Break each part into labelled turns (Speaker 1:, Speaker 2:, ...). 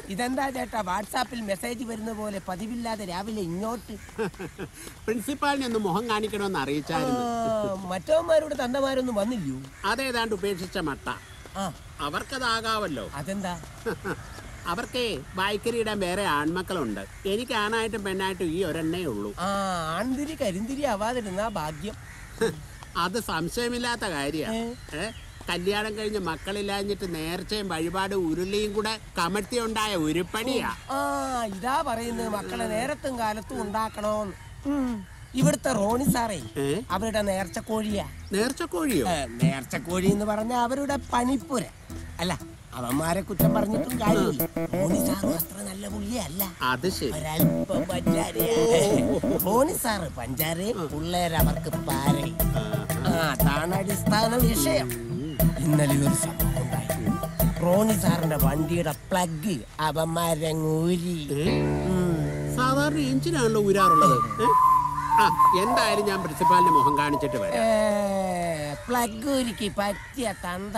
Speaker 1: ഇതെന്താ ചേട്ടാ വാട്സാപ്പിൽ മെസ്സേജ് വരുന്ന പോലെ പതിവില്ലാതെ രാവിലെ ഇങ്ങോട്ട്
Speaker 2: പ്രിൻസിപ്പാളിനെ ഒന്ന് മുഖം കാണിക്കണമെന്ന് അറിയിച്ചായിരുന്നു
Speaker 1: മറ്റവന്മാരുടെ തന്തമാരൊന്നും വന്നില്ലയോ
Speaker 2: അതേതാണ്ട് ഉപേക്ഷിച്ച മട്ട
Speaker 1: ആ
Speaker 2: അവർക്കതാകാവല്ലോ
Speaker 1: അതെന്താ
Speaker 2: അവർക്കേ ബായ്ക്കറിയിടാൻ വേറെ ആൺമക്കളുണ്ട് എനിക്ക് ആണായിട്ടും പെണ്ണായിട്ടും ഈ ഒരെണ്ണേ ഉള്ളൂ
Speaker 1: ആ ആൺതിരി കരിന്തിരി ആവാതിരുന്നാ ഭാഗ്യം
Speaker 2: അത് സംശയമില്ലാത്ത കാര്യ
Speaker 1: ഏ?
Speaker 2: കല്യാണം കഴിഞ്ഞ് മക്കളില്ലാഞ്ഞിട്ട് നേർച്ചയും വഴിപാടും ഉരുളിയും കൂടെ കമഴ്ത്തി ഉണ്ടായ ഉരുപ്പടിയാ
Speaker 1: ആ ഇതാ പറയുന്നത് മക്കളെ നേരത്തും കാലത്തും ഉണ്ടാക്കണോന്ന് ഉം. ഇവിടുത്തെ റോണി സാറേ
Speaker 2: ഏ?
Speaker 1: അവരുടെ നേർച്ചക്കോഴിയാ
Speaker 2: നേർച്ചക്കോഴിയോ
Speaker 1: ഏ, നേർച്ചക്കോഴി എന്ന് പറഞ്ഞ അവരുടെ പണിപ്പുര അല്ല അവന്മാരെ കുറ്റം പറഞ്ഞിട്ടും കാര്യമില്ല റോണി സാറും അത്ര നല്ല പുള്ളിയല്ല
Speaker 2: അത് ശരി
Speaker 1: ഒരല്പം പഞ്ചാരയാ. റോണി സാറ് പഞ്ചാരയും പിള്ളേരവർക്ക് പാരയും ആ അതാണ് അടിസ്ഥാന വിഷയം ഇന്നലെ ഒരു സംഭവം ഉണ്ടായി റോണി സാറിന്റെ വണ്ടിയുടെ പ്ലഗ് അവന്മാരങ്ങൂരി
Speaker 2: സാധാരണ എഞ്ചിനാണല്ലോ ഊരാറുള്ളത് ഏ? ആ എന്തായാലും ഞാൻ പ്രിൻസിപ്പാളിന്റെ മുഖം കാണിച്ചിട്ട് വരാം
Speaker 1: പ്ലഗ് ഊരിക്ക് പറ്റിയ തന്ത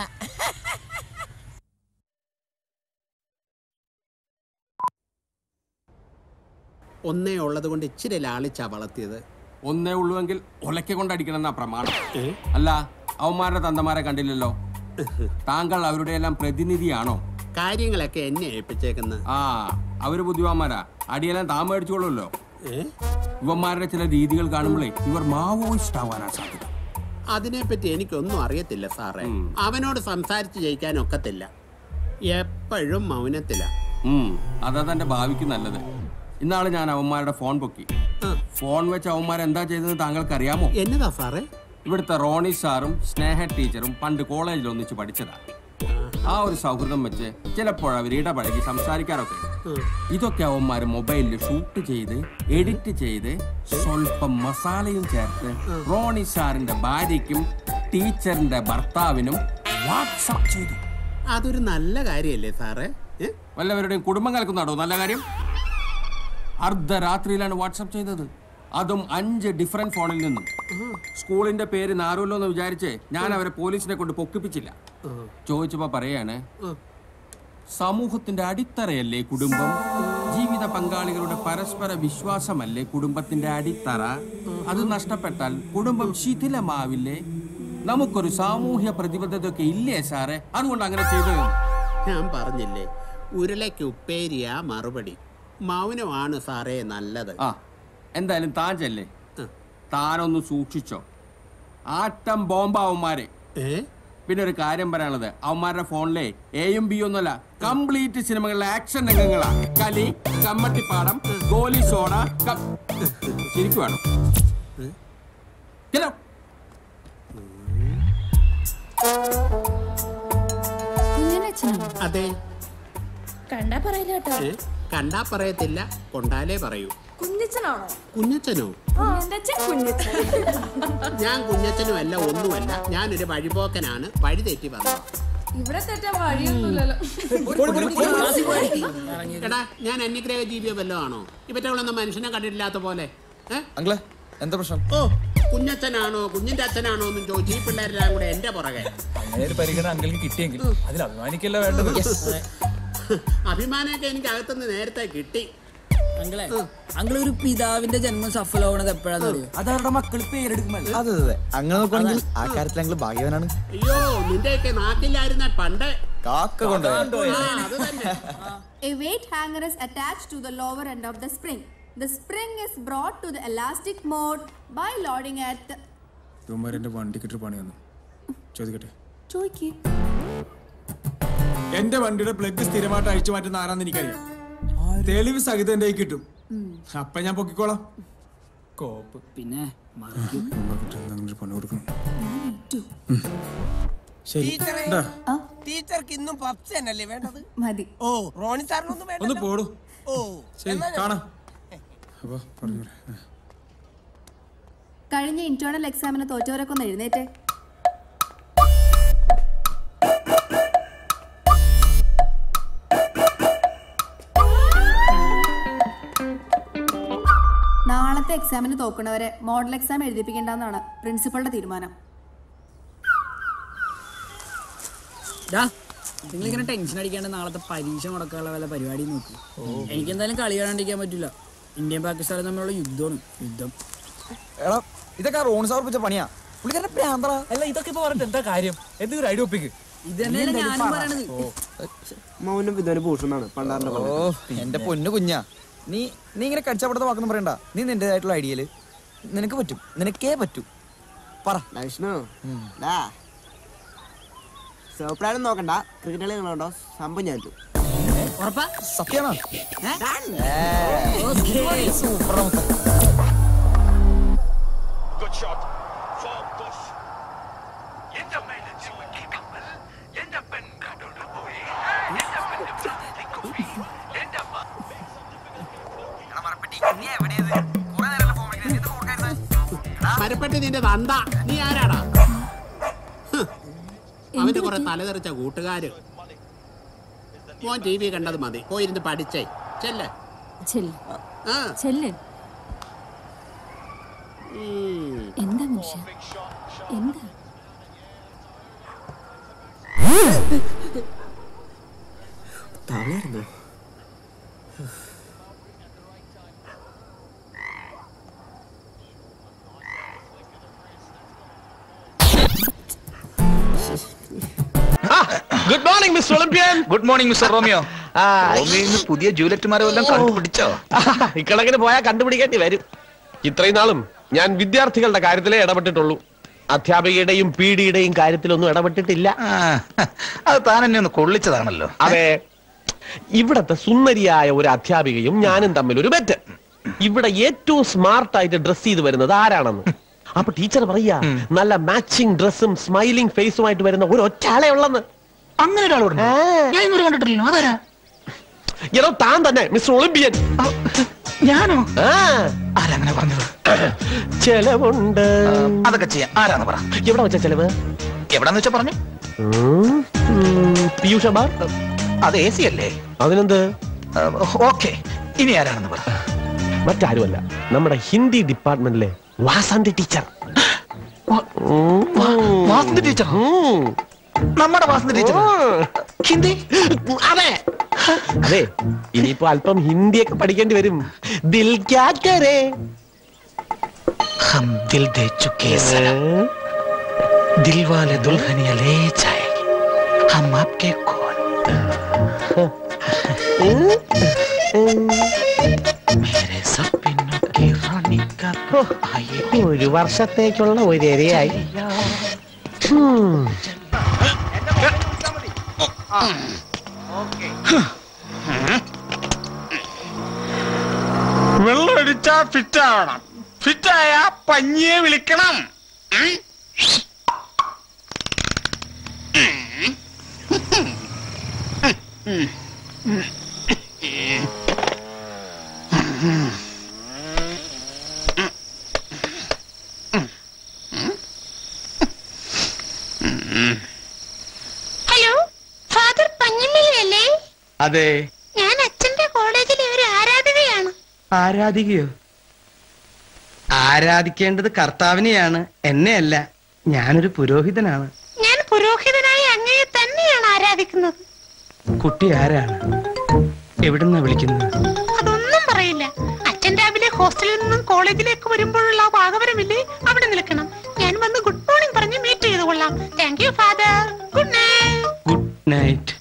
Speaker 2: ഒന്നേ ഉള്ളത് കൊണ്ട് ഇച്ചിരി ലാളിച്ചാ വളർത്തിയത്
Speaker 3: ഒന്നേ ഉള്ളുവെങ്കിൽ ഒലക്ക കൊണ്ടടിക്കണം എന്നാ പ്രമാണം
Speaker 2: ഏ?
Speaker 3: അല്ല അവന്മാരുടെ തന്തമാരെ കണ്ടില്ലല്ലോ താങ്കൾ അവരുടെ എല്ലാം പ്രതിനിധിയാണോ
Speaker 2: കാര്യങ്ങളൊക്കെ എന്നെ ഏൽപ്പിച്ചേക്കുന്നത്
Speaker 3: ആ അവര് ബുദ്ധിമാന്മാരാ അടിയെല്ലാം താൻ മേടിച്ചോളൂല്ലോ
Speaker 2: ഏ?
Speaker 3: ഇവന്മാരുടെ ചില രീതികൾ കാണുമ്പോഴേ ഇവർ മാവോയിസ്റ്റ് ആവാനാ സാധ്യത
Speaker 2: അതിനെപ്പറ്റി എനിക്കൊന്നും അറിയത്തില്ല സാറേ അവനോട് സംസാരിച്ച് ജയിക്കാൻ ഒക്കത്തില്ല എപ്പോഴും മൗനത്തില
Speaker 3: ഉം, അതാ തന്റെ ഭാവിക്ക് നല്ലത് ഇന്നാള് ഞാൻ അവന്മാരുടെ ഫോൺ പൊക്കി ഫോൺ വെച്ച് അവന്മാർ എന്താ ചെയ്തത് താങ്കൾക്ക് അറിയാമോ
Speaker 2: എന്നതാ സാറേ
Speaker 3: ഇവിടുത്തെ റോണി സാറും സ്നേഹ ടീച്ചറും പണ്ട് കോളേജിൽ ഒന്നിച്ച് പഠിച്ചതാ ആ ഒരു സൗഹൃദം വെച്ച് ചിലപ്പോൾ അവർ ഇടപഴകി സംസാരിക്കാറൊക്കെ ഉണ്ട്. ഇതൊക്കെ അവന്മാർ മൊബൈലിൽ ഷൂട്ട് ചെയ്ത് എഡിറ്റ് ചെയ്ത് സ്വല്പം മസാലയും ചേർത്ത് റോണി സാറിന്റെ ഭാര്യയ്ക്കും ടീച്ചറിന്റെ ഭർത്താവിനും വാട്സപ്പ് ചെയ്തു
Speaker 2: അതൊരു നല്ല കാര്യല്ലേ സാറേ ഏ?
Speaker 3: വല്ലവരുടെയും കുടുംബം കലക്കുന്നാടോ നല്ല കാര്യം അർദ്ധരാത്രിയിലാണ് വാട്സപ്പ് ചെയ്തത് അതും അഞ്ച് ഡിഫറെന്റ് ഫോണിൽ നിന്നും സ്കൂളിന്റെ പേര് നാറുമല്ലോ എന്ന് വിചാരിച്ച് ഞാൻ അവരെ പോലീസിനെ കൊണ്ട് പൊക്കിപ്പിച്ചില്ല ചോദിച്ചപ്പോ പറയാണ് സമൂഹത്തിന്റെ അടിത്തറയല്ലേ കുടുംബം ജീവിത പങ്കാളികളുടെ പരസ്പര വിശ്വാസമല്ലേ കുടുംബത്തിന്റെ അടിത്തറ അത് നഷ്ടപ്പെട്ടാൽ കുടുംബം ശിഥിലമാവില്ലേ നമുക്കൊരു സാമൂഹ്യ പ്രതിബദ്ധതയൊക്കെ ഇല്ലേ സാറേ അതുകൊണ്ട് അങ്ങനെ ചെയ്തത്
Speaker 2: ഞാൻ പറഞ്ഞില്ലേ ഉരുളയ്ക്ക് ഉപ്പേരിയാ മറുപടി മൗനമാണ് സാറേ നല്ലത്
Speaker 3: ആ എന്തായാലും താൻ ചെല്ലേ താനൊന്ന് സൂക്ഷിച്ചോ ആട്ടം ബോംബാവന്മാരെ
Speaker 2: ഏ?
Speaker 3: പിന്നെ ഒരു കാര്യം പറയാനുള്ളത് അവന്മാരുടെ ഫോണിലെ എയും ബി ഒന്നുമല്ല കംപ്ലീറ്റ് സിനിമകളിലെ ആക്ഷൻ രംഗങ്ങളാ കലി കമ്മട്ടിപ്പാടം ഗോലി സോഡ ക- ശരിക്കും വേണം Get out.
Speaker 4: കുഞ്ഞനച്ഛനോ
Speaker 2: അതെ
Speaker 4: കണ്ടാ പറയില്ല കേട്ടോ
Speaker 2: ഏ? കണ്ടാ പറയത്തില്ല കൊണ്ടാലേ പറയൂ
Speaker 4: കുഞ്ഞച്ചനാണോ
Speaker 2: കുഞ്ഞച്ചനോ
Speaker 4: കുഞ്ഞച്ചൻ കുഞ്ഞച്ചൻ
Speaker 2: ഞാൻ കുഞ്ഞച്ചനും അല്ല ഒന്നുമല്ല ഞാനൊരു വഴിപോക്കനാണ് വഴി തെറ്റി വന്നത്
Speaker 4: ഇവിടെ തെറ്റാൻ വഴിയൊന്നുമില്ലല്ലോ
Speaker 2: എടാ ഞാൻ അന്യഗ്രഹ ജീവിയോ വല്ലോ ആണോ ഇവറ്റകളൊന്നും മനുഷ്യനെ കണ്ടിട്ടില്ലാത്ത പോലെ ഏ?
Speaker 5: അങ്കിളെ എന്താ പ്രശ്നം
Speaker 2: ഓ കുഞ്ഞച്ചനാണോ കുഞ്ഞിന്റെ അച്ഛനാണോ എന്നും ചോദിച്ചു ഈ പിള്ളേരെല്ലാം കൂടെ എന്റെ പുറകെ
Speaker 5: അങ്ങനെ ഒരു പരിഗണന അങ്കിൾക്ക് കിട്ടിയെങ്കിൽ അതിൽ അഭിമാനിക്കല്ല വേണ്ടത്
Speaker 2: അഭിമാനമൊക്കെ എനിക്ക് അകത്തുനിന്ന് നേരത്തെ കിട്ടി
Speaker 6: അങ്ങളെ അങ്ങള് ഒരു പിതാവിന്റെ ജന്മം സഫലമാവണത് എപ്പോഴാന്ന് അറിയോ അത് അവരുടെ മക്കൾ പേരെടുക്കുമല്ലോ
Speaker 7: അതെ അതെ അങ്ങനെ നോക്കുവാണെങ്കിൽ ആ കാര്യത്തിൽ ഞങ്ങൾ ഭാഗ്യവാനാണ്
Speaker 2: അയ്യോ നിന്റെയൊക്കെ നാക്കില്ലായിരുന്ന പണ്ട്
Speaker 7: കാക്ക കൊണ്ടുപോയി
Speaker 2: ആ, അത് തന്നെ
Speaker 8: A weight hanger is attached to the lower end of the spring. The spring is brought to the elastic mode by loading at the...
Speaker 5: ഇവന്മാരെന്റെ വണ്ടിക്കിട്ട് പണി വന്നു ചോദിക്കട്ടെ
Speaker 8: ചോയ്ക്ക്
Speaker 5: എന്റെ വണ്ടിയുടെ പ്ലഗ് സ്ഥിരമായിട്ട് അഴിച്ചു മാറ്റുന്ന ആരാന്ന് എനിക്കറിയാം തെളിവ് സഹിതം എന്റെ കയ്യിൽ കിട്ടും അപ്പൊ ഞാൻ പൊക്കിക്കോളാം കോപ്പ്
Speaker 6: പിന്നെ
Speaker 5: പണി കൊടുക്കണം ശരി
Speaker 1: ടീച്ചറെ
Speaker 5: ഇണ്ടാ.
Speaker 1: ടീച്ചർക്ക് ഇന്നും പപ്സ് തന്നെയല്ലേ വേണ്ടത്
Speaker 8: മതി
Speaker 1: ഓ റോണി സാറിനൊന്നും
Speaker 5: ഒന്ന്
Speaker 1: വേണ്ട
Speaker 5: പോടൂ
Speaker 1: ഓ
Speaker 5: ശരി
Speaker 1: എന്നാ ഞാൻ-
Speaker 5: കാണാം അപ്പൊ പറഞ്ഞു
Speaker 8: കഴിഞ്ഞ ഇന്റേണൽ എക്സാമിന് തോറ്റവരൊക്കെ ഒന്ന് എഴുന്നേറ്റേ നാളത്തെ എക്സാമിന് തോക്കുന്നവരെ മോഡൽ എക്സാം എഴുതിപ്പിക്കേണ്ടെന്നാണ് പ്രിൻസിപ്പളുടെ തീരുമാനം
Speaker 6: ഡാ നിങ്ങൾ ഇങ്ങനെ ടെൻഷൻ അടിക്കാണ്ട് നാളത്തെ പരീക്ഷ മുടക്കാനുള്ള വല്ല പരിപാടി നോക്കി എനിക്ക് എന്തായാലും കളി കാണാണ്ടിരിക്കാൻ പറ്റില്ല ഇന്ത്യയും പാകിസ്ഥാനും തമ്മിലുള്ള യുദ്ധമാണ് യുദ്ധം
Speaker 7: എടാ ഇതൊക്കെ ആ റോൺ സാർ വെച്ച പണിയാ പുള്ളിക്കാരന്റെ പ്രാന്തറ
Speaker 9: അല്ല ഇതൊക്കെ ഇപ്പൊ പറഞ്ഞിട്ട് എന്താ കാര്യം എന്തെങ്കിലും ഐഡിയ ഒപ്പിക്ക്
Speaker 6: ഇത് തന്നെയാണ് ഞാനും പറയണത്
Speaker 10: മൗനം വിധവന് ഭൂഷണാണ് പണ്ടാറിന്റെ
Speaker 7: ഓ എന്റെ പൊന്നു കുഞ്ഞാ നീ നീ ഇങ്ങനെ കടിച്ചപ്പെടുത്ത വാക്കൊന്നും പറയണ്ട നീ നിന്റേതായിട്ടുള്ള ഐഡിയയില് നിനക്ക് പറ്റും നിനക്കേ പറ്റൂ പറ
Speaker 10: വിഷ്ണു ഡാ സോപ്രാനും നോക്കണ്ട ക്രിക്കറ്റ് കളി കണ്ടോ സംഭവം ഞാൻ ഇട്ടു.
Speaker 6: ഉറപ്പാ
Speaker 7: സത്യമാണോ
Speaker 6: ഓക്കേ.
Speaker 7: സൂപ്പർ
Speaker 2: മരപ്പെട്ടി നിന്റെ തന്ത നീ ആരാടാ ഹ്. അവന്റെ കുറെ തലതെറിച്ച കൂട്ടുകാര് മോൻ ടി വി കണ്ടത് മതി പോയിരുന്ന് പഠിച്ചേ ചെല്ലേ
Speaker 4: ചെല്ല്
Speaker 2: ആ
Speaker 4: ചെല്ല്
Speaker 2: ഉം.
Speaker 4: എന്താ മനുഷ്യ എന്താ
Speaker 10: തവളയായിരുന്നോ
Speaker 11: good morning mister Olympian
Speaker 12: good morning mister Romeo Romeo ഇന്ന് പുതിയ ജൂലറ്റുമാരെ വല്ലതും കണ്ടുപിടിച്ചോ
Speaker 11: ഇക്കണക്കിന് പോയാൽ കണ്ടുപിടിക്കേണ്ടി വരും ഇത്രയും നാളും ഞാൻ വിദ്യാർത്ഥികളുടെ കാര്യത്തിലേ ഇടപെട്ടിട്ടുള്ളൂ അധ്യാപികയുടെയും പി ഡിയുടെയും കാര്യത്തിലൊന്നും ഇടപെട്ടിട്ടില്ല
Speaker 12: ആ, അത് താൻ എന്നെ ഒന്ന് കൊള്ളിച്ചതാണല്ലോ
Speaker 11: അതെ ഇവിടത്തെ സുന്ദരിയായ ഒരു അധ്യാപികയും ഞാനും തമ്മിൽ ഒരു ബെറ്റ് ഇവിടെ ഏറ്റവും സ്മാർട്ട് ആയിട്ട് ഡ്രസ് ചെയ്ത് വരുന്നത് ആരാണെന്ന് അപ്പൊ ടീച്ചർ പറയാ നല്ല മാച്ചിങ് ഡ്രസ്സും സ്മൈലിംഗ് ഫേസുമായിട്ട് വരുന്ന ഒരു ഒറ്റാളെ ഉള്ളെന്ന്
Speaker 12: അങ്ങനെ ഒരാളോട് ഞാൻ ഇന്നൊരു കണ്ടിട്ടില്ലല്ലോ അതാരാ
Speaker 11: ഏതോ താൻ തന്നെ മിസ്റ്റർ ഒളിമ്പിയൻ
Speaker 12: ഞാനോ
Speaker 11: ആ
Speaker 12: ആരങ്ങനെ പറഞ്ഞത്
Speaker 11: ചെലവുണ്ട്
Speaker 12: അതൊക്കെ ചെയ്യാം ആരാന്ന് പറ
Speaker 11: എവിടെ വെച്ച ചെലവ്
Speaker 12: എവിടാന്ന് വെച്ചാ പറഞ്ഞു
Speaker 11: ഉം, ഉം, പീയൂഷ ബാർ
Speaker 12: അത് എ സി അല്ലേ
Speaker 11: അതിനെന്ത്
Speaker 12: ഓക്കെ ഇനി ആരാണെന്ന് പറ
Speaker 11: മറ്റാരുമല്ല നമ്മുടെ ഹിന്ദി ഡിപ്പാർട്ട്മെന്റിലെ വാസന്തി ടീച്ചർ
Speaker 12: വാ- വാ- വാസന്തി ടീച്ചർ
Speaker 11: ഉം.
Speaker 12: നമ്മുടെ വാസന്തി ടീച്ചർ ഹിന്ദി
Speaker 11: അതെ അതെ ഇനിയിപ്പോ അല്പം ഹിന്ദിയൊക്കെ പഠിക്കേണ്ടി വരും ദിൽ ക്യാ കരേ
Speaker 12: हम दिल दे चुके सनम दिल वाले दुल्हनिया ले जाएगी हम आपके कौन मेरे सपनों की रानी का आइए
Speaker 11: ഒരു വർഷത്തേക്കുള്ള ഒരു ഇരയായി
Speaker 12: വെള്ളം അടിച്ചാ ഫിറ്റാവണം ഫിറ്റായ പഞ്ഞിയെ വിളിക്കണം
Speaker 13: ഹലോ ഫാദർ പഞ്ഞിമലയല്ലേ
Speaker 12: അതെ
Speaker 13: ഞാൻ അച്ഛന്റെ കോളേജിലെ ഒരു ആരാധകയാണ്
Speaker 14: ആരാധികയോ ആരാധിക്കേണ്ടത് കർത്താവിനെയാണ് എന്നെയല്ല ഞാനൊരു പുരോഹിതനാണ്
Speaker 13: ഞാൻ പുരോഹിതനായ അങ്ങയെ തന്നെയാണ് ആരാധിക്കുന്നത്
Speaker 14: കുട്ടി ആരാണ് എവിടുന്നാ വിളിക്കുന്നത്
Speaker 13: അതൊന്നും പറയില്ല അച്ഛൻ രാവിലെ ഹോസ്റ്റലിൽ നിന്നും കോളേജിലേക്ക് വരുമ്പോഴുള്ള ആ ഭാഗവരമില്ലേ അവിടെ നിൽക്കണം ഞാൻ വന്ന് ഗുഡ് മോർണിംഗ് പറഞ്ഞ് മീറ്റ് ചെയ്ത് കൊള്ളാം thank you father good night
Speaker 14: good night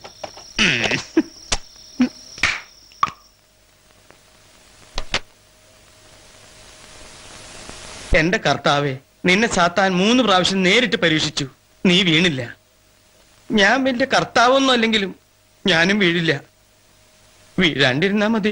Speaker 14: എന്റെ കർത്താവെ നിന്നെ സാത്താൻ മൂന്ന് പ്രാവശ്യം നേരിട്ട് പരീക്ഷിച്ചു നീ വീണില്ല ഞാൻ വലിയ കർത്താവൊന്നും അല്ലെങ്കിലും ഞാനും വീഴില്ല വീഴാണ്ടിരുന്നാ മതി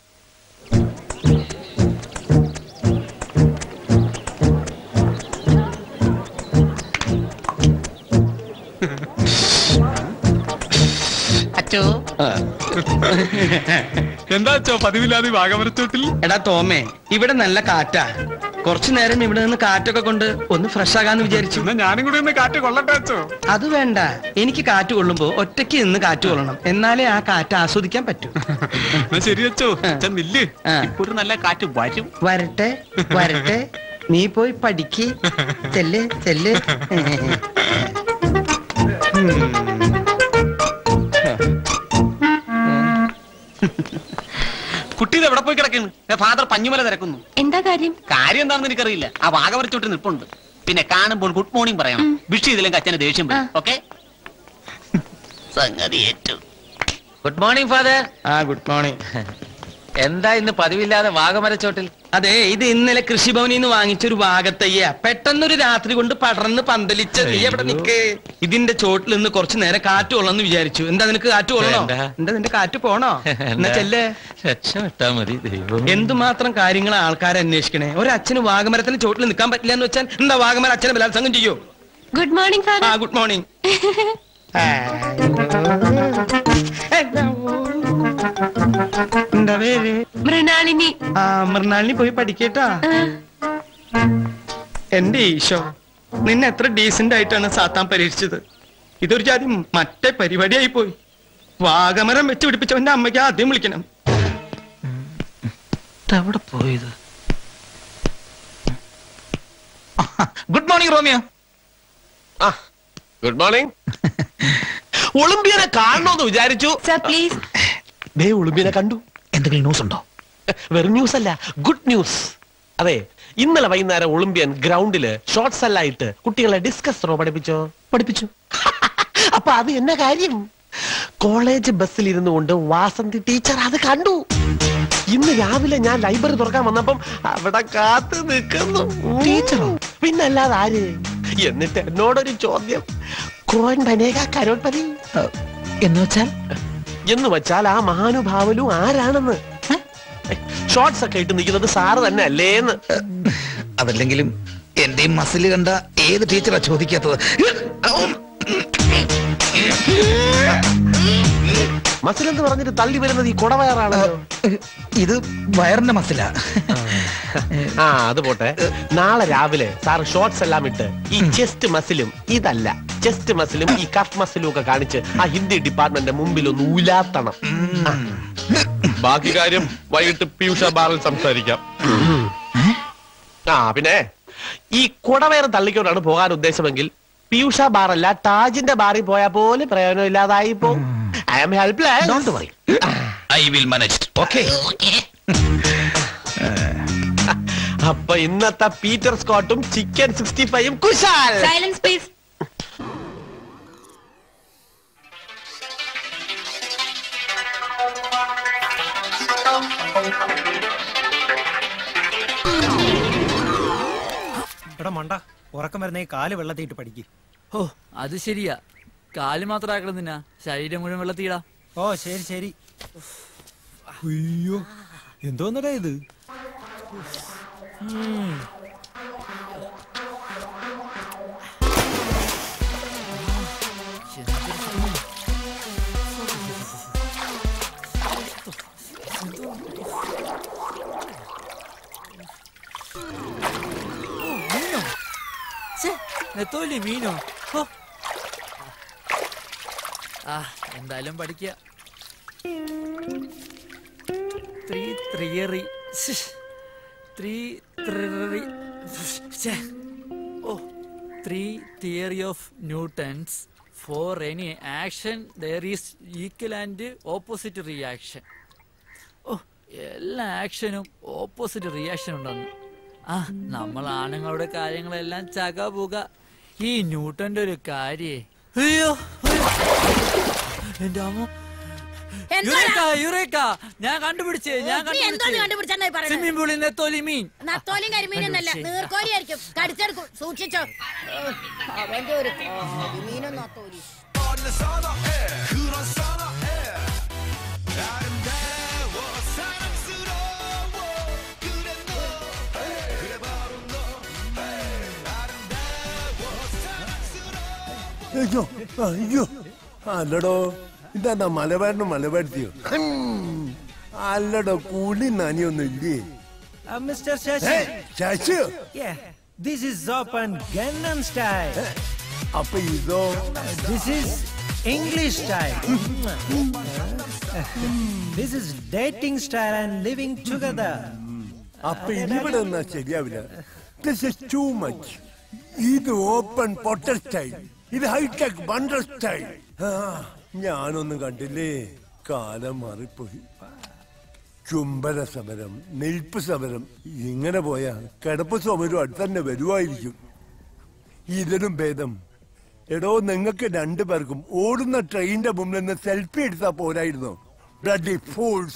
Speaker 12: അച്ചോ
Speaker 14: എന്താ പതിവില്ലാതെ വാഗമരത്തോട്ടിൽ എടാ തോമേ ഇവിടെ നല്ല കാറ്റാ കുറച്ചു നേരം ഇവിടെ നിന്ന് കാറ്റൊക്കെ കൊണ്ട് ഒന്ന് ഫ്രഷ് ആകാന്ന് വിചാരിച്ചു ഞാനും കൂടി ഒന്ന് കാറ്റ് കൊള്ളട്ടെ അച്ചോ അത് വേണ്ട എനിക്ക് കാറ്റ് കൊള്ളുമ്പോ ഒറ്റയ്ക്ക് നിന്ന് കാറ്റ് കൊള്ളണം എന്നാലേ ആ കാറ്റ് ആസ്വദിക്കാൻ പറ്റൂ ശരി അച്ചോ നില്ല് ഇപ്പൊ ഒരു നല്ല കാറ്റ് വരും വരട്ടെ വരട്ടെ നീ പോയി പഠിക്ക് ചെല്ല് ചെല്ല് ഉം.
Speaker 15: കുട്ടി ഇത് എവിടെ പോയി കിടക്കുന്നു ഫാദർ പഞ്ഞുമല തിരക്കുന്നു
Speaker 13: എന്താ കാര്യം
Speaker 15: കാര്യം എന്താണെന്ന് എനിക്കറിയില്ല ആ വാഗവരച്ചോട്ട് നിൽപ്പുണ്ട് പിന്നെ കാണുമ്പോൾ ഗുഡ് മോർണിംഗ് പറയണം വിഷ് ചെയ്തില്ലെങ്കിൽ അച്ഛന് ദേഷ്യം വരും ഓക്കെ സംഗതി ഏറ്റു
Speaker 16: ഗുഡ് മോർണിംഗ് ഫാദർ
Speaker 14: ആ ഗുഡ് മോർണിംഗ്
Speaker 16: എന്താ ഇന്ന് പതിവില്ലാതെ വാഗമരച്ചോട്ടിൽ
Speaker 14: അതെ ഇത് ഇന്നലെ കൃഷിഭവനിൽ നിന്ന് വാങ്ങിച്ചൊരു വാഗത്തയ്യ പെട്ടെന്നൊരു രാത്രി കൊണ്ട് പടർന്ന് പന്തലിച്ച നീ എവിടെ നിക്ക് ഇതിന്റെ ചോട്ടിൽ നിന്ന് കുറച്ചു നേരം കാറ്റ് കൊള്ളാന്ന് വിചാരിച്ചു എന്താ നിനക്ക് കാറ്റ് കൊള്ളണോ
Speaker 16: വേണ്ട.
Speaker 14: എന്താ നിന്റെ കാറ്റ് പോണോ എന്നാ ചെല്ലേ
Speaker 16: രക്ഷപ്പെട്ടാ മതി ദൈവം
Speaker 14: എന്തുമാത്രം കാര്യങ്ങൾ ആൾക്കാരെ അന്വേഷിക്കണേ ഒരു അച്ഛന് വാഗമരത്തിന് ചോട്ടിൽ നിൽക്കാൻ പറ്റില്ല എന്ന് വെച്ചാൽ എന്താ വാഗമര അച്ഛനെ ബലാത്സംഗം ചെയ്യോ
Speaker 13: ഗുഡ് മോർണിംഗ് ഫാദർ
Speaker 14: ആ ഗുഡ് മോർണിംഗ് എന്താ പേര്
Speaker 13: മൃണാളിനി
Speaker 14: ആ മൃണാളിനി പോയി പഠിക്കേട്ടാ എന്റെ ഈശോ നിന്നെ എത്ര ഡീസന്റ് ആയിട്ടാണ് സാത്താൻ പരീക്ഷിച്ചത് ഇതൊരു ജാതി മറ്റേ പരിപാടിയായി പോയി വാഗമരം വെച്ച് പിടിപ്പിച്ചവന്റെ അമ്മയ്ക്ക് ആദ്യം വിളിക്കണം
Speaker 12: എവിടെ പോയത് good morning Romeo
Speaker 11: good morning ഒളിമ്പിയനെ കാണണോന്ന് വിചാരിച്ചു
Speaker 13: പ്ലീസ്
Speaker 11: ദേ ഒളിമ്പിയനെ കണ്ടു
Speaker 12: എന്തെങ്കിലും ന്യൂസ് ഉണ്ടോ
Speaker 11: വെറും ന്യൂസ് അല്ല ഗുഡ് ന്യൂസ് അതെ ഇന്നലെ വൈകുന്നേരം ഒളിമ്പിയൻ ഗ്രൗണ്ടില് ഷോർട്സ് എല്ലാം ഇട്ട് കുട്ടികളെ ഡിസ്കസ് ത്രോ പഠിപ്പിച്ചോ പഠിപ്പിച്ചു അപ്പൊ അത് എന്ന കാര്യം കോളേജ് ബസ്സിൽ ഇരുന്നു കൊണ്ട് വാസന്തി ടീച്ചർ അത് കണ്ടു ഇന്ന് രാവിലെ ഞാൻ ലൈബ്രറി തുറക്കാൻ വന്നപ്പം അവിടെ കാത്തു നിൽക്കുന്നു ടീച്ചറോ പിന്നല്ലാതെ ആര് എന്നിട്ട് എന്നോടൊരു ചോദ്യം കോൻ ബനേക കരോട്പതി
Speaker 12: എന്ന് വെച്ചാൽ
Speaker 11: എന്ന് വെച്ചാൽ ആ മഹാനുഭാവലു ആരാണെന്ന് ഷോർട്സ് ഒക്കെ ഇട്ട് നിൽക്കുന്നത് സാറ് തന്നെ അല്ലേന്ന്
Speaker 12: അതല്ലെങ്കിലും എന്റെ മസിൽ കണ്ട ഏത് ടീച്ചറാ ചോദിക്കാത്തത്
Speaker 11: മസിൽ എന്ന് പറഞ്ഞിട്ട് തള്ളി വരുന്നത് ഈ കുടവയറാണല്ലോ
Speaker 12: ഇത് വയറിന്റെ മസിലാ
Speaker 11: ആ അത് പോട്ടെ നാളെ രാവിലെ സാറ് ഷോർട്സ് എല്ലാം ഇട്ട് ഈ ചെസ്റ്റ് മസിലും ഇതല്ല ചെസ്റ്റ് മസിലും ഈ കഫ് മസിലും ഒക്കെ കാണിച്ച് ആ ഹിന്ദി ഡിപ്പാർട്ട്മെന്റിന്റെ മുമ്പിൽ ഒന്ന് ഉലാത്തണം ആ. ബാക്കി കാര്യം വൈകിട്ട് പീയൂഷ ബാറിൽ സംസാരിക്കാം ആ പിന്നെ ഈ കുടവയർ തള്ളിക്കൊണ്ടാണ് പോകാൻ ഉദ്ദേശമെങ്കിൽ പീയൂഷ ബാറല്ല താജിന്റെ ബാറിൽ പോയാൽ പോലും പ്രയോജനമില്ലാതായി പോകും I am helpless
Speaker 12: I will manage okay
Speaker 11: അപ്പൊ ഇന്നത്തെ പീറ്റർ സ്കോട്ടും ചിക്കൻ സിക്സ്റ്റി ഫൈവും കുശാൽ
Speaker 13: സൈലൻസ് പ്ലീസ്
Speaker 9: എടാ മണ്ട ഉറക്കം വരുന്ന ഈ കാല് വെള്ളത്തിയിട്ട് പഠിക്ക്
Speaker 6: ഓ അത് ശരിയാ കാല് മാത്രം ആക്കണം നിന്നാ ശരീരം മുഴുവൻ വെള്ളത്തിയിടാ
Speaker 9: ഓ ശരി ശരി അയ്യോ എന്തോന്നടാ ഇത് ഉം.
Speaker 6: നെത്തോലി മീനോ ഹോ. ആ എന്തായാലും പഠിക്ക ത്രീ ത്രീയറി ത്രീ ത്രീ ഓ three theory of Newton's for any action there is equal and opposite reaction ഓ എല്ലാ ആക്ഷനും ഓപ്പോസിറ്റ് റിയാക്ഷൻ ഉണ്ടെന്ന് ആ നമ്മൾ ആണുങ്ങളുടെ കാര്യങ്ങളെല്ലാം ചകപുക ഈ ന്യൂട്ടന്റെ ഒരു കാര്യേ അയ്യോ എന്റെ അമ്മ യുറേക്ക, യുറേക്ക, ഞാൻ കണ്ടുപിടിച്ചേ ഞാൻ
Speaker 17: നീ എന്തോന്ന് കണ്ടുപിടിച്ചെന്നാ ഈ പറയണത്?
Speaker 6: സ്വിമ്മിംഗ് പൂളിൽ നെത്തോലി മീൻ
Speaker 17: നത്തോലിയും കരിമീനൊന്നല്ല
Speaker 6: അയ്യോ, ശരി.
Speaker 17: നീർക്കോലിയായിരിക്കും കടിച്ചെടുക്കും സൂക്ഷിച്ചോ ഏഹ്, അവന്റെ ഒരു കരിമീനും നത്തോലി
Speaker 18: അയ്യോ അയ്യോ അല്ലടോ ഇതാ മലബാറിന് മലബാരത്തിയോ അല്ലടോ കൂടി നനിയൊന്നും ഇല്ലേ
Speaker 9: Uh, Mr. Shashi.
Speaker 18: Hey, Shashi.
Speaker 9: Yeah, this is Zopan Gangnam style.
Speaker 18: അപ്പൊ ഇതോ
Speaker 9: This is English style. this is dating style and living together.
Speaker 18: അപ്പൊ ഇവിടെ എന്നാ ശരിയാവില്ല ദിസ് ഇസ് ടു മച്ച് ഇത് ഓപ്പൺ പൊട്ടൽ സ്റ്റൈൽ ഇത് ഹൈടെക് ബണ്ടർ സ്റ്റൈൽ ഞാനൊന്നും കണ്ടില്ലേ കാലം മാറിപ്പോയി ചുംബന സമരം നിൽപ്പ് സമരം ഇങ്ങനെ പോയാ കിടപ്പ് സമരം അടുത്ത് തന്നെ വരുമായിരിക്കും ഇതിനും ഭേദം എടോ നിങ്ങൾക്ക് രണ്ടുപേർക്കും ഓടുന്ന ട്രെയിനിന്റെ മുമ്പിൽ നിന്ന് സെൽഫി എടുത്താ പോരായിരുന്നോ ബ്ലഡി ഫൂൾസ്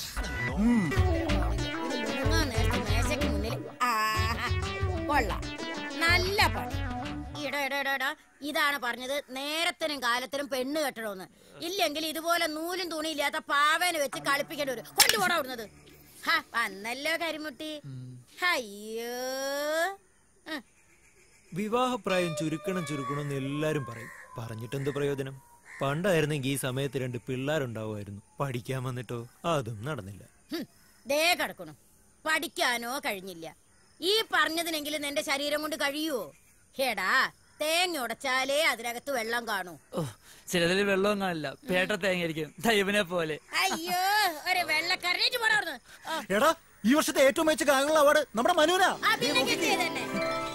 Speaker 17: മുങ്ങാൻ നേരത്ത് മേശയ്ക്ക് മുന്നിൽ ആഹാ, കൊള്ളാം നല്ല പണി ഇടോ ഇടോ ഇടോ, ഇടോ ഇതാണ് പറഞ്ഞത് നേരത്തിനും കാലത്തിനും പെണ്ണ് കെട്ടണമെന്ന് ഇല്ലെങ്കിൽ ഇതുപോലെ നൂലും തുണിയില്ലാത്ത പാവേനെ വെച്ച് കളിപ്പിക്കേണ്ടി വരും കൊണ്ടുപോടാ അവിടുന്നത് ഹാ വന്നല്ലോ കരിമുട്ടി അയ്യോ ഉം.
Speaker 9: വിവാഹപ്രായം ചുരുക്കണം ചുരുക്കണം എന്ന് എല്ലാരും പറയും പറഞ്ഞിട്ടെന്ത് പ്രയോജനം പണ്ടായിരുന്നെങ്കിൽ ഈ സമയത്ത് രണ്ട് പിള്ളേരുണ്ടാവുമായിരുന്നു പഠിക്കാൻ വന്നിട്ടോ അതും നടന്നില്ല
Speaker 17: ഹും, ദേ കിടക്കണു പഠിക്കാനോ കഴിഞ്ഞില്ല ഈ പറഞ്ഞതിനെങ്കിലും നിന്റെ ശരീരം കൊണ്ട് കഴിയുവോ ഹേടാ തേങ്ങ ഉടച്ചാലേ അതിനകത്ത് വെള്ളം കാണൂ
Speaker 6: ഓ ചിലതിൽ വെള്ളവും കാണില്ല പേട്ട തേങ്ങയായിരിക്കും ദൈവനെ പോലെ
Speaker 17: അയ്യോ ഒരു വെള്ളക്കറിഞ്ഞിട്ട് പോടാ അവിടുന്ന്. ഓ,
Speaker 19: എടാ ഈ വർഷത്തെ ഏറ്റവും മികച്ച ഗാനങ്ങൾ അവാർഡ് നമ്മുടെ മനുവിനാ
Speaker 17: ആ പിന്നെ കിട്ടിയത് തന്നെ